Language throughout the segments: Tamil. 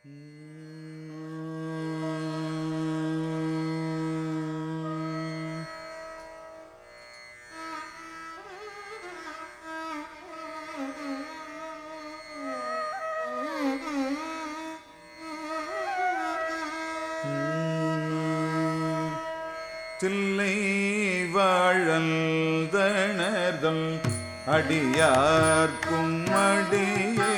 தில்லை வாழந்தணர்தல் அடியார்க்கும் அடியே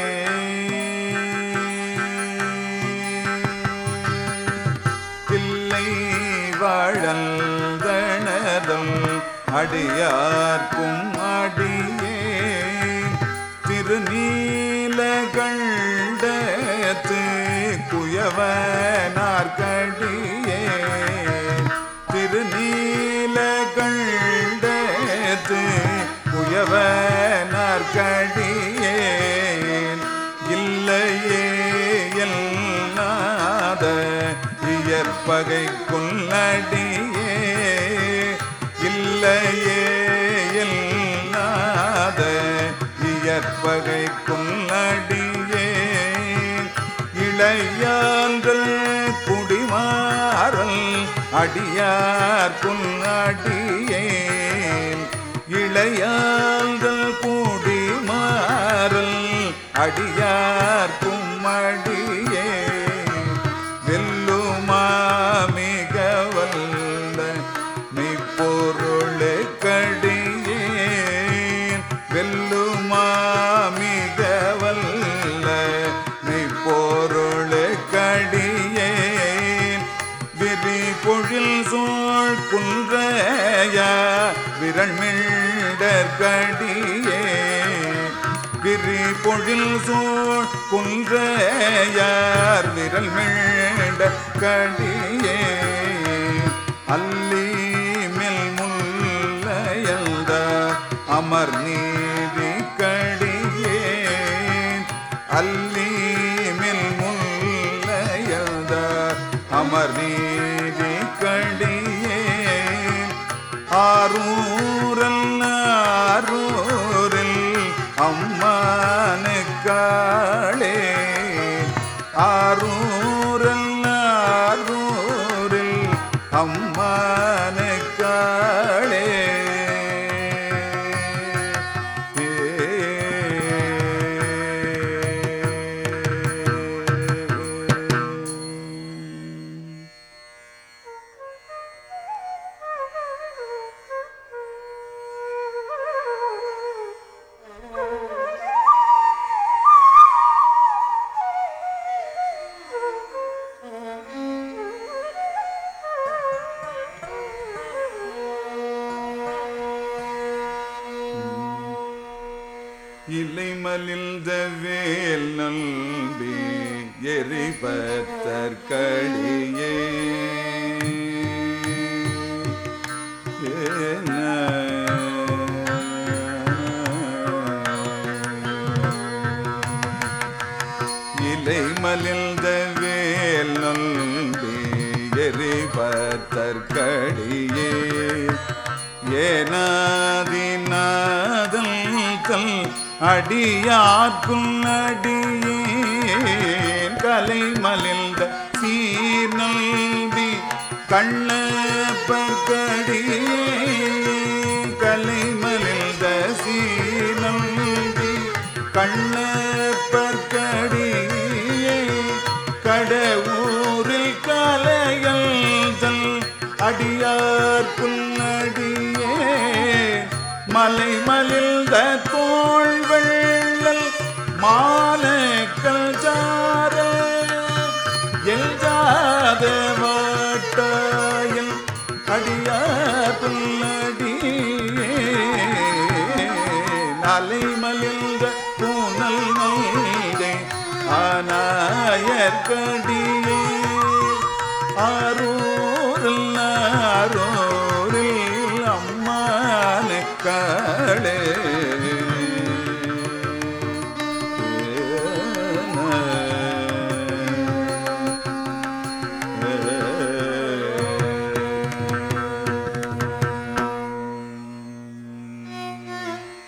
தில்லை வாழந்தணர்தல் அடியார்க்கும் அடியே திருநீலகண்டத்து குயவனார்கடியே திருநீலகண்டத்து குயவனார்கடியே இல்லையே எல்லாத இயற்பகை கொல்லடியே இல்லையே எல்லாத இயற்பகை கொல்லடியே இளையாங்கள் குடிமாறல் அடியார் புன்னடியே இளையாங்கள் குடிமாறல் அடியார் கும்மடியே வெல்லுமா மிக வல்ல மெய்ப்பொருளே கடியே வெல்லுமா மிக வல்ல மெய்ப்பொருளே கடியே விரி பொழில் சோழ் குன்றைய விரண்மிண்டர் கடியே விரி பொழில் சோழ் குன்றையார் விரல் மீண்ட கடியே அல்லி மெல் முல்லையல்த அமர் நீதி கடியே அல்லி மெல் முல்லையல்த அமர் நீதி கடியே ஆரூரல் ஆரூரில் அம்மானுக்காளே ஆரூரல் ஆரூரில் அம்மானுக்காளே இலை மலிந்த வேல் நல்பி எரிபத்தர் கடியே இலை மலிந்த வேல் நல்பி எரிபத்தர் கடியே ஏனாதிநாதல் கல் அடியார்க்கும் அடியேன் கலை மலிந்த சீர் நல்வி கண்ண பற்கடியே கலை மலிந்த சீர் நல்வி கண்ண பற்கடியே கடவுரில் கலையல்தல் அடியார் புல்லடியே மலை மலிந்த தோள் வெள்ளல் மாலக்கல் சார எல்ஜாத வாட்டாயல் அடியார் புல்லடியே நலை மலிந்த பூனல் நல்கை ஆனாயற்கடியே ஆரூரில் ஆரூரில் அம்மானுக்களே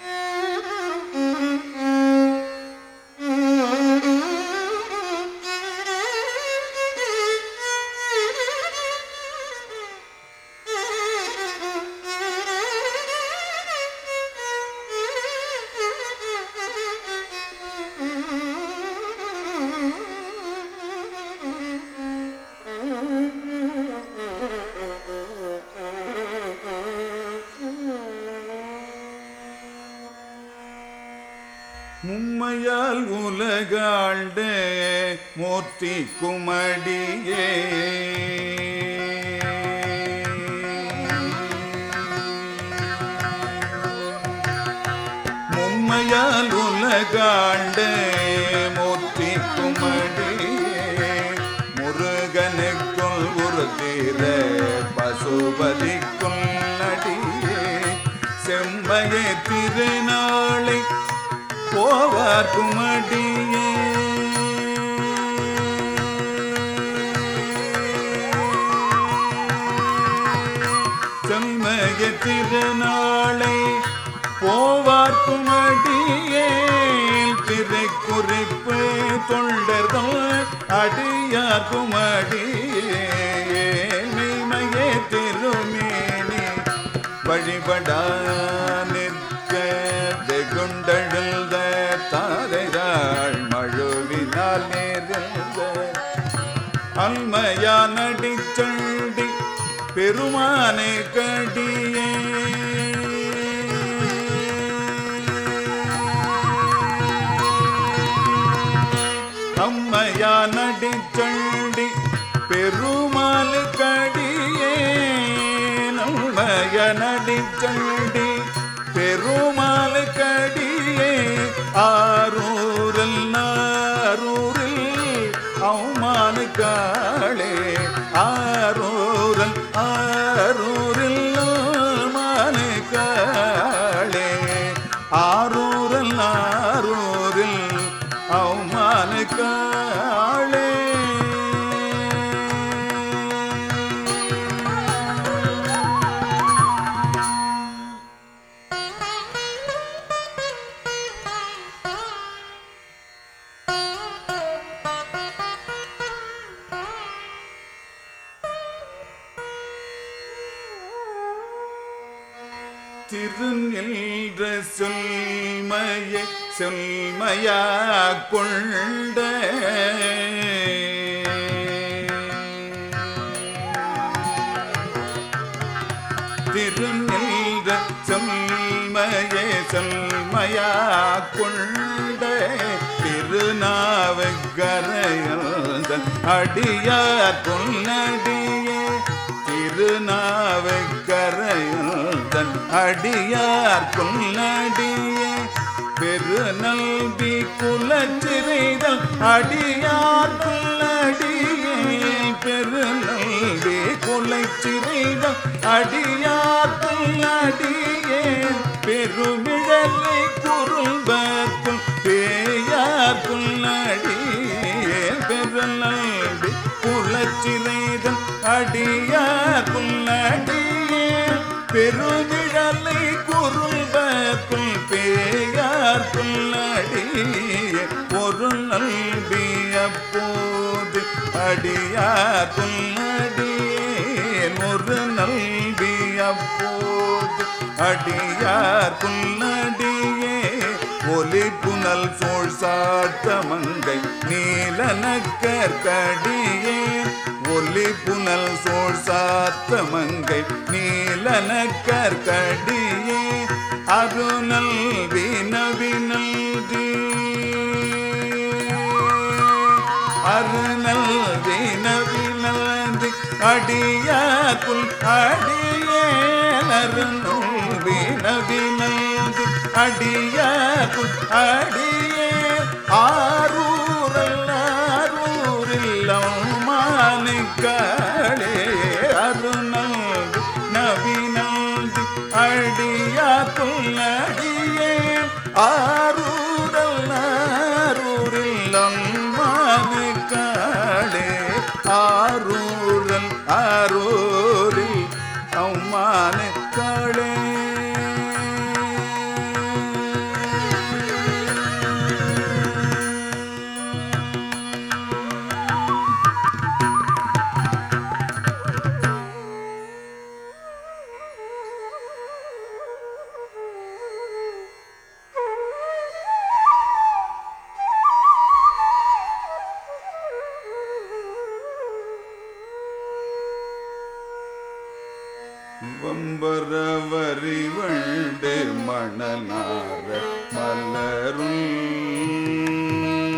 Thank you. உலகாண்ட மூர்த்தி குமடியே மும்மையால் உலகாண்ட மூர்த்தி குமடியே முருகனுக்குள் ஒரு தீர பசுபதிக்குள் நடியே செம்மைய திருநாளை போவார் குமடியே செம்மைய திருநாளை போவார் குமடியேல் திரை குறிப்பு தொண்டர்கள் அடியார் குமடியே மெய்மையே திருமேனி வழிபடா நிற்க வெகுண்டழுந்த தாரைதாள் மழுவினால் நேர்ந்த அல்மையா நடிச்சண்டி பெருமானை கடியே அம்மையா நடிச்சண்டி பெருமாள் கடியே நம்மைய நடிச்சண்டி பெருமாள் கடியே ஆரூரில் நாரூரில் அவமான காளே ஆரூரல் ஆரூரில் மானு காளே ஆரூரல் ஆரூரில் அவமான காளே திருநின்ற சொல்மையை சொல்மையா கொண்ட திருநின்ற சொல்மையை சொல்மையா கொண்ட திருநாவுக்கரையந்த அடியார் கொன்னடியே திருநாவுக்கரையந்தன் அடியார் கொன்னடியே பெருநல்வி குலச்சிறைதல் அடியார் கொல்லடியே பெருநல்வி குலைச்சிறைதல் அடியார் கொல்லடியே பெருமிழலை குறும்பத்தும் பேயார் கொல்லடியே பெருநல்வி குலச்சிறைதல் அடியார் கொல்லடியே பெருமிழலை குறும்பத்தும் பேயார் கொல்லடியே ஒரு நல்வி அப்போது அடியார் கொல்லடியே ஒரு நல்வி அப்போது அடியார் கொல்லடியே ஒலி புனல் சோழ் சாத்த மங்கை நீலனக்கற்கடியே ஒலி புனல் சோழ் சாத்த மங்கை நீலனக்கற்கடியே அருணல் வினவினல்தி அருணல் வினவினல்தி அடியாக்குள் அடியே அருணல் வினவினல்தி அடியாக்குள் அடியே ஆரூரல் ஆரூரில் மாணிக்காளே அருணல் நவினல்தி அடியாக்குள் அடியே ஆரூரல் ஆரூரில் மாணிக்காளே ஆரூரல் ஆரூரில் அம்மானுக்காளே வம்பரவரி வண்டு மணநார மலரும்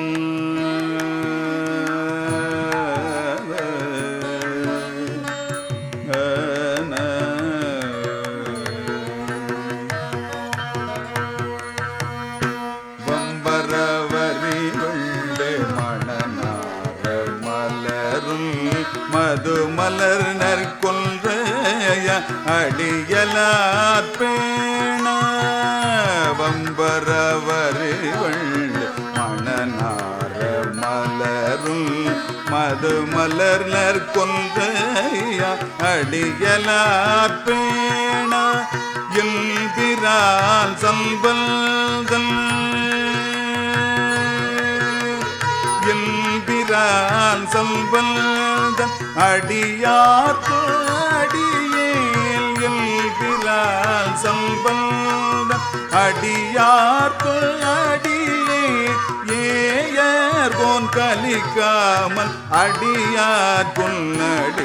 மலர் நற்கொன்றைய அடியலார் பேண வம்பரவரிவள் மணநார மலருள் மது மலர் நற்கொன்றைய அடியலார் பேண இல்பிரால் சம்பல்தல் எல்பிரான் சம்பல்தன் அடியார்க்கு அடியேல் எல்பிரான் சம்பல்தன் அடியார்க்கு அடியே ஏயர் போன் கலிக்காமல் அடியார் கொன்னடி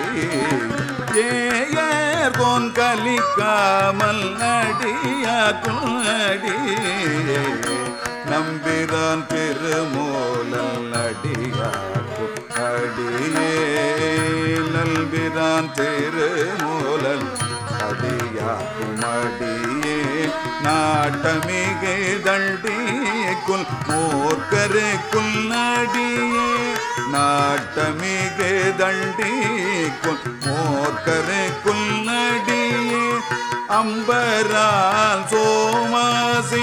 ஏயர் போன் கலிக்காமல் அடியார் கொன்னடியே நம்பிரான் திருமூலல் அடியார்க்கு அடியே நல்பிரான் திருமூலல் அடியாக்கும் அடியே நாட்டமிகு தண்டிக்குள் மூர்க்கருக்குள் அடியே நாட்டமிகு தண்டிக்குள் மூர்க்கருக்குள் அடியே அம்பரால் சோமாசி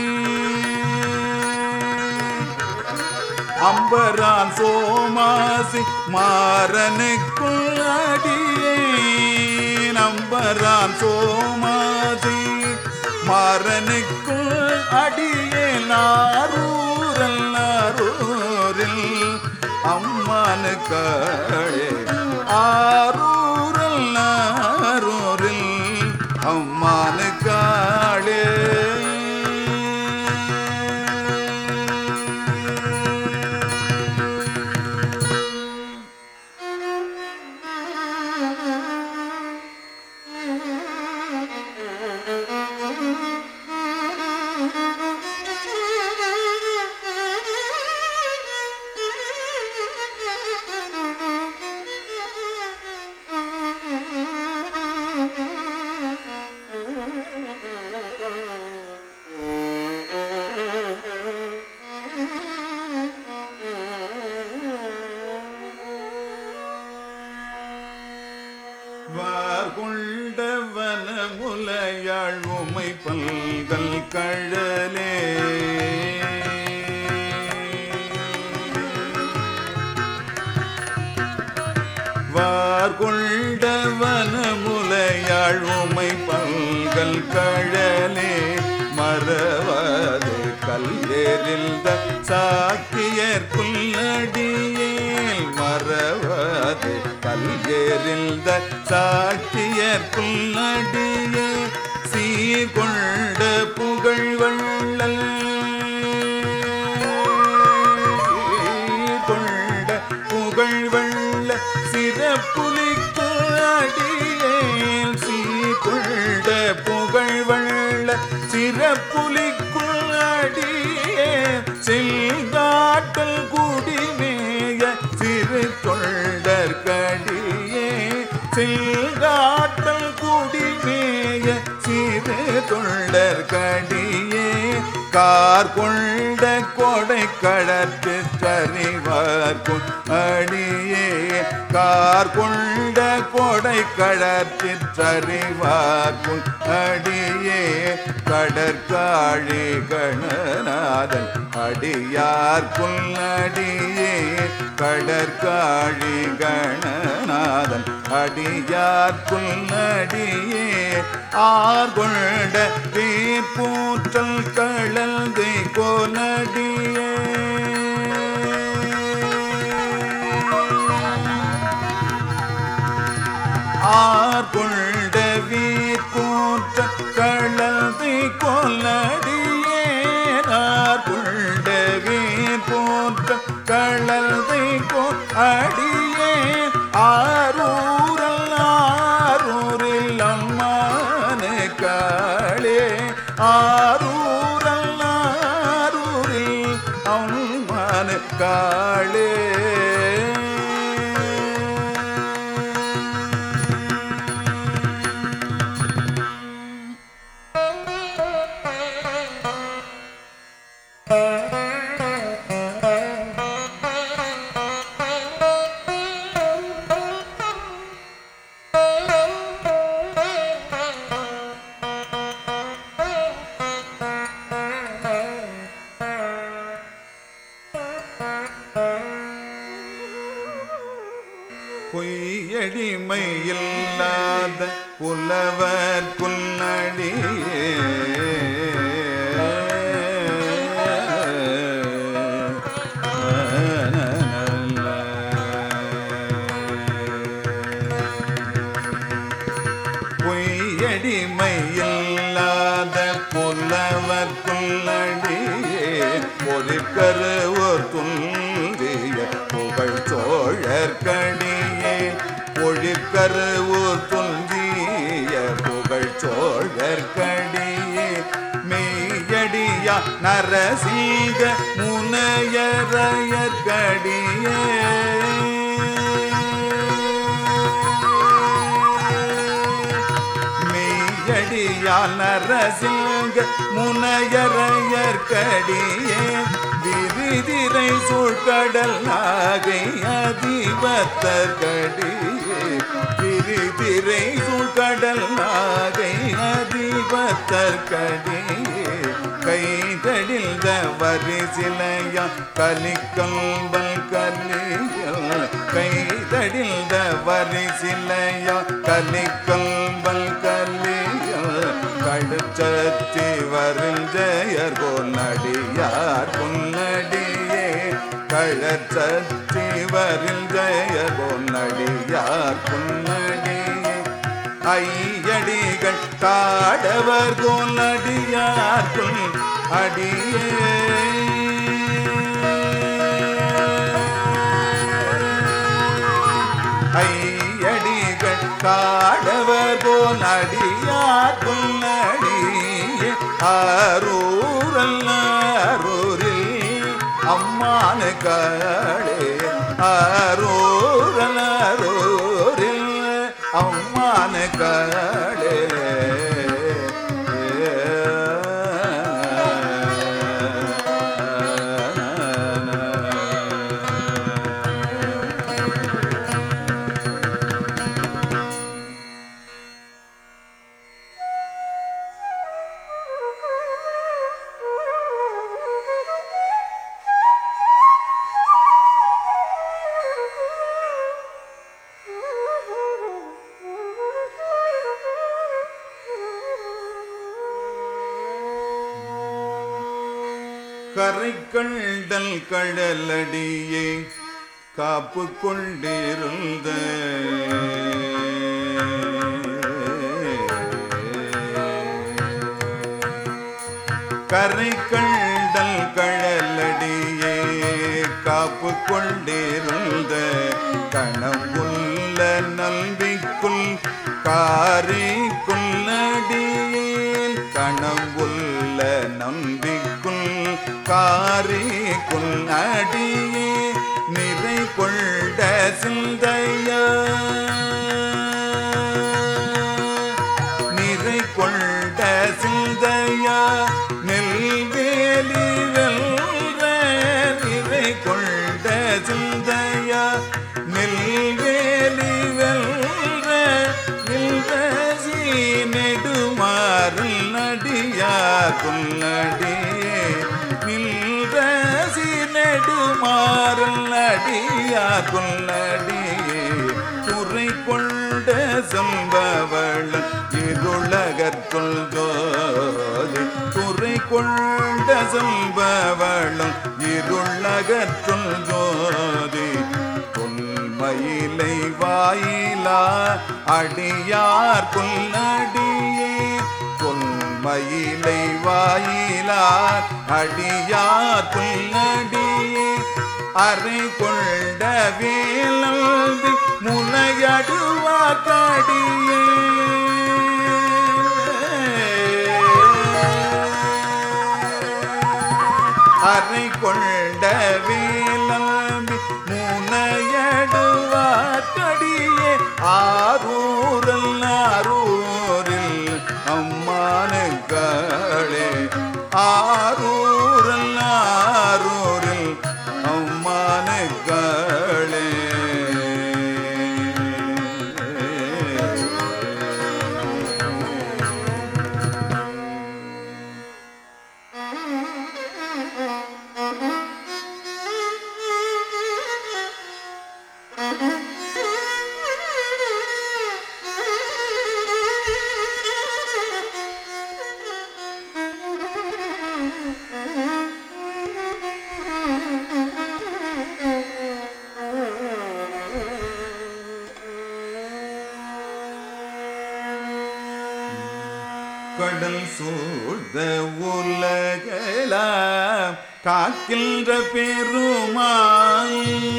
அம்பரான் சோமாசி மாறனுக்குள் அடியே நம்பரான் சோமாசி மாறனுக்குள் அடியே நாரூரல் நாரூரில் அம்மானு காளே ஆரூரல் நாரூரில் அம்மானு காளே வார்கொண்டவன முலையாழ் உமை பல்கல் கழலே வார்கொண்டவன முலையாழ் உமை பல்கல் கழலே மறவாது கல்லேறிந்த சாக்கியர்க்குள் அடியேல் மறவாது கல்லேறிந்த சாக்கியர்க்குள் அடியே சீர்கொண்ட புகழ் வள்ளல் கொண்ட புகழ் வள்ள சிறப்புலிக்கு அடியேல் சீர்கொண்ட புகழ் வள்ள சிறப்புலிக்கு அடியே செல்காட்டல் குடிமேய சிறு தொண்டற்கடியே செல்காட்டல் குடிமேய சிறு தொண்டற்கடியே கார் கொண்ட கொடை கடத்து தறிவார்க்கும் அடியே கார் கொண்ட கொடை கடத்து தறிவார்க்கும் அடியே கடற்காழி கணநாதன் அடியார்க்குள் அடியே கடற்காழி கணநாதன் அடியார்க்குள் அடியே ஆர்கொண்ட தீர்ப்பூற்றல் கழல்தை கோலடியே ஆர்கொண்ட வீர்கூற்ற கழல்தை கொல்லடியே ஆர்கொண்ட வீர்கூற்ற கழல்தை கோ அடியே ஆரூரல் ஆரூரில் அம்மானு காளே ஆரூரல் ஆரூரில் அம்மானு காளே பொய்யடிமை இல்லாத புலவர் புல்லடியே பொய்யடிமை இல்லாத புலவர் புல்லடியே பொறிக்கரு ஒரு துந்திய புகழ் சோழற்கடியே பொழிற்கரு ஒரு துந்திய புகழ் சோழற்கடியே மெய்யடியா நரசீக முனையரையற்கடியே மெய்யடியால் நரசிங்க முனையரையற்கடியே விரிதிரை சூழ்கடல் நாகை அதிபத்தற்கடியே விரிதிரை சூழ்கடல் நாகை அதிபத்தற்கடியே கைதடில் வரிசிலையா கலிக்கல்வல் கலியல் கைதடில் வரிசிலையா கலிக்கல்வல் கலியல் கடுச்சத்தி வருஞ்செயர் கொன்னடியார் கொன்னடியே கழச்சத்தி வருஞ்செயர் கொன்னடியார் கொன்னடியே ஐயடிகள் காடவர் கொன்னடியார்க்குள் அடியே ஐயடிகள் காடவர் போல் அடியார்க்குள் அடியே ஆரூரல் அரூரில் அம்மான காடே ஆரூரல் அரூரில் அம்மான காடே கரை கண்டல் கடலடியே காப்பு கொண்டிருந்த கரை கண்டல் கடலடியே காப்பு கொண்டிருந்த கணமுள்ள நல்விக்குள் காரிக்குள் அடியேன் கணமுள்ள நம்பிக்குள் காரிக்குள் அடியே நிறை கொண்ட சிந்தையா நிறை கொண்ட சிந்தையா நெல்வேலி வெல்ற நிறை கொண்ட சிந்தையா நெல்வேலி வெல்ற நில்வசி நெடுமாறல் நடியார் கொல்லடியே நில்வசி நெடுமாறல் நடியார் கொல்லடியே துறை கொண்ட சம்பவள் இருளகற்குள் ஜோதி துறை கொண்ட சம்பவளும் இருளகற்றுள் ஜோதி கொல்மயிலை வாயிலா அடியார் கொல்லடியே கொல்மயிலை வாயிலார் அடியார் கொல்லடியே அறை கொண்ட வேலி முனையடுவா கடியே அறை கொண்ட வேலி முனையடுவா கடியே ஆரூரல் ஆரூரில் அம்மானுக்களே ஆரூரல் ஆரூரில் அம்மானுக்களே Thank you. கடல் சூழ்ந்த உலகெல்லாம் காக்கின்ற பெருமாள்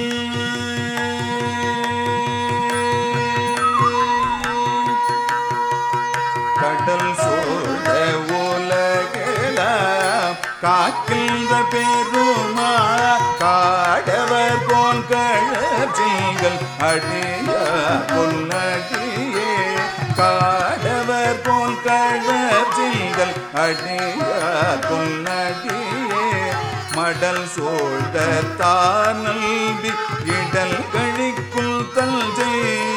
கடல் சூழ்ந்த உலகெல்லாம் காக்கின்ற பெருமா காடவர் போல் கழச்சிகள் அடிய கொல்லடியே காடவர் போல் கழச்சிகள் அடிய கொல்லடியே மடல் சூழ்ந்த தானல்வி இடல் கழிக்குள் தல்ஜை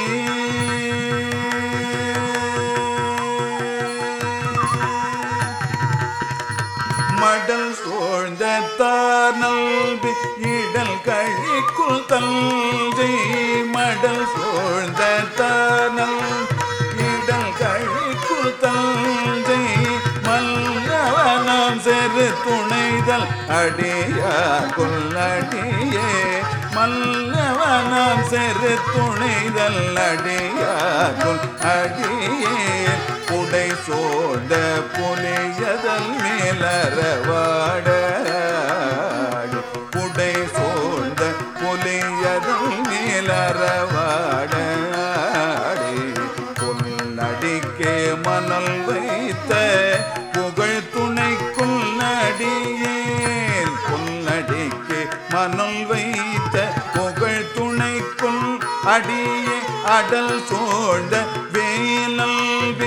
மடல் சூழ்ந்த தானல்வி இடல் கழிக்குள் தல்ஜை மடல் சூழ்ந்த தானல் இடல் கழிக்குள் தல்ஜை மல்லவனம் செரு துணைதல் அடிய கொல்லடியே மல்லவனம் செரு துணைதல் அடிய கொல் அடியே புடை சோழ்ந்த புலியதல் மேலறவாட புடை சோழ்ந்த புலியதல் மேலறவாட பொன்னடிக்கே மணல் வைத்த புகழ் துணை கொல்லடியேன் பொன்னடிக்கே மணல் வைத்த புகழ் துணைக்குள் அடியே அடல் சோழ்ந்த வேலல்வே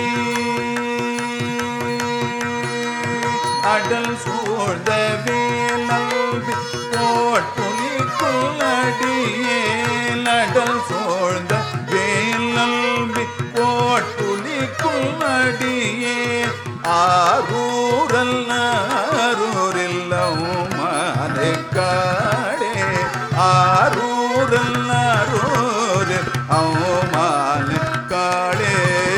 அடல் சூழ்ந்த வேலல்வி போட்டுலிக்குள் அடியே அடல் சூழ்ந்த வேலல்வி போட்டுலிக்குள் அடியே ஆரூரல் ஆரூரில்லம் மாலைக்காடே ஆரூரல் ஆரூரில் அவமானக்காடே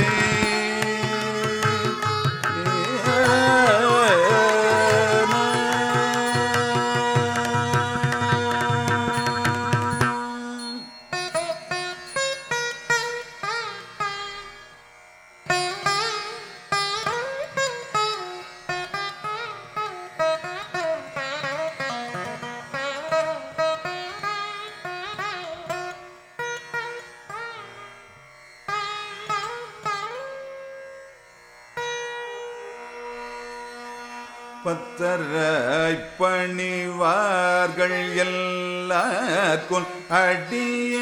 பத்தராய் பணிவார்கள் எல்லாருக்கும் அடியே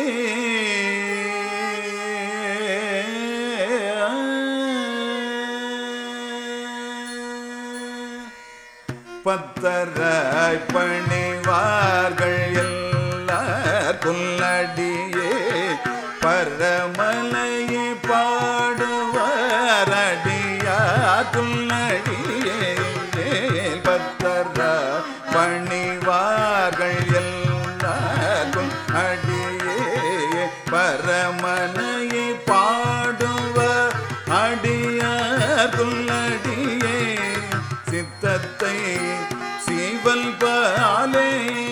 பத்தராய் பணிவார்கள் எல்லாருக்கும் அடியே பரமலையை பாடுவார் அடியாருக்கும் அடியே பத்தரா பணிவார்கள் எல்லாருக்கும் அடியே பரமனையை பாடுவ அடியாருக்கும் அடியே சித்தத்தை சீவல் பாலே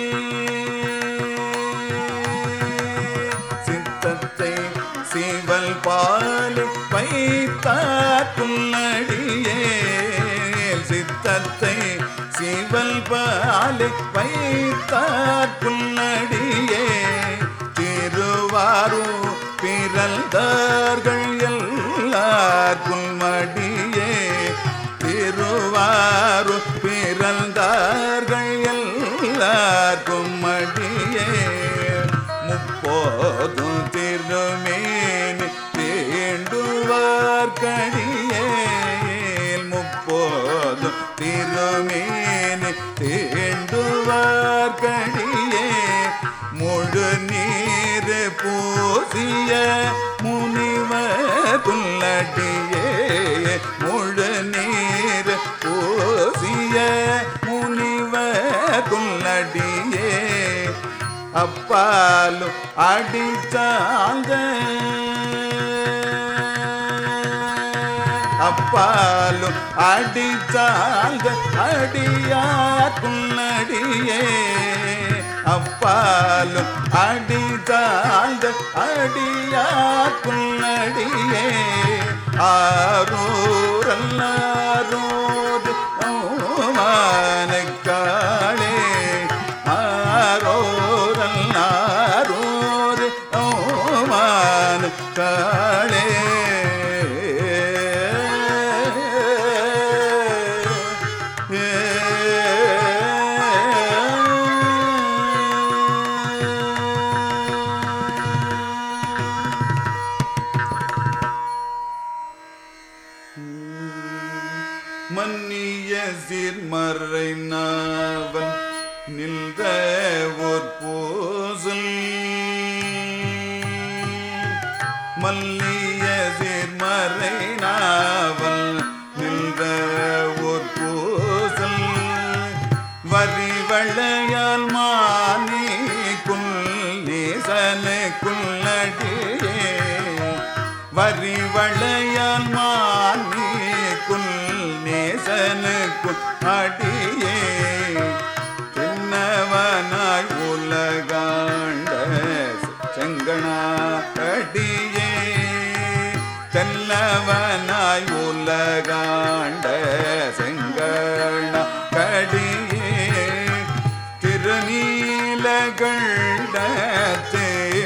சித்தத்தை சீவல் பாலை வைத்தாக்கும் அடியே சித்தத்தை சிவல் பாலை வைத்தாக்கும் அடியே திருவாரூர் பிறந்தார்கள் எல்லாருக்கும் மடியே திருவாரூர் பிறந்தார்கள் எல்லாருக்கும் மடியே முப்போதும் திருமேனி தீண்டுவார் கடியே முப்போதும் திருமேனி தீண்டுவார் கடியே முழு நீர் பூசிய முனிவர் குல்லடியே முழு நீர் பூசிய முனிவர் குல்லடியே அப்பாலும் அடிச்சாங்க அப்பாலும் அடிச்சாங்க அடியாக்கும் அடியே அப்பாலும் அடி தாழ்ந்த அடியாக்குள் அடியே ஆரூரல்லாரோது ஓமானுக்காளே ஆரோரல்லாரோது ஓமானுக்காளே மன்னிய சீர்மறை நாவன் நின்ற ஒரு பூசல் மல்லிய சீர்மறை நாவல் நின்ற ஒரு பூசல் வரிவளையால் மானி குல் நேசனு குல்லடியே வரிவளையால் மானி குல் நேசனு குல் அடியே சின்னவனாய் உலகாண்ட செங்கணா அடியே தெல்லவனாய் உலகாண்ட செங்கண கடியே திருநீலகண்டத்து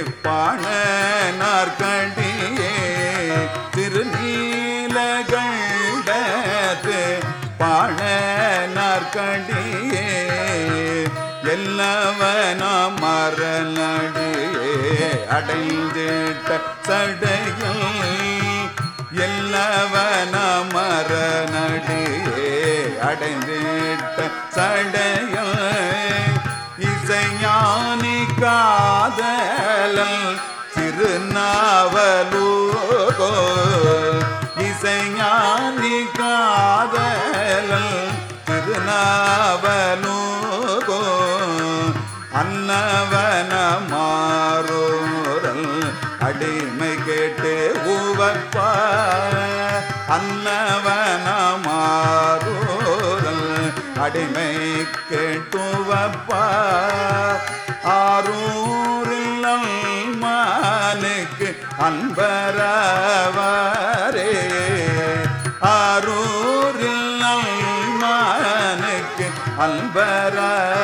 பாணனார்கடியே திருநீலகண்டத்து பாணனார்கடியே எல்லாவனா மரநடியே அடைந்திட்ட சடையில் எல்லாவன மரநடியே அடைந்திட்ட சடையில் இசைஞானி காதலல் திருநாவலூகோ இசைஞானி காதலல் திருநாவலூகோ அன்னவன மாறோரல் அடிமை கேட்டு உவப்பா அன்னவன மாறோரல் அடிமை கேட்டுவப்பா ஆரூரில் மானுக்கு அன்பரவரே ஆரூரில் மானுக்கு அன்பரவரே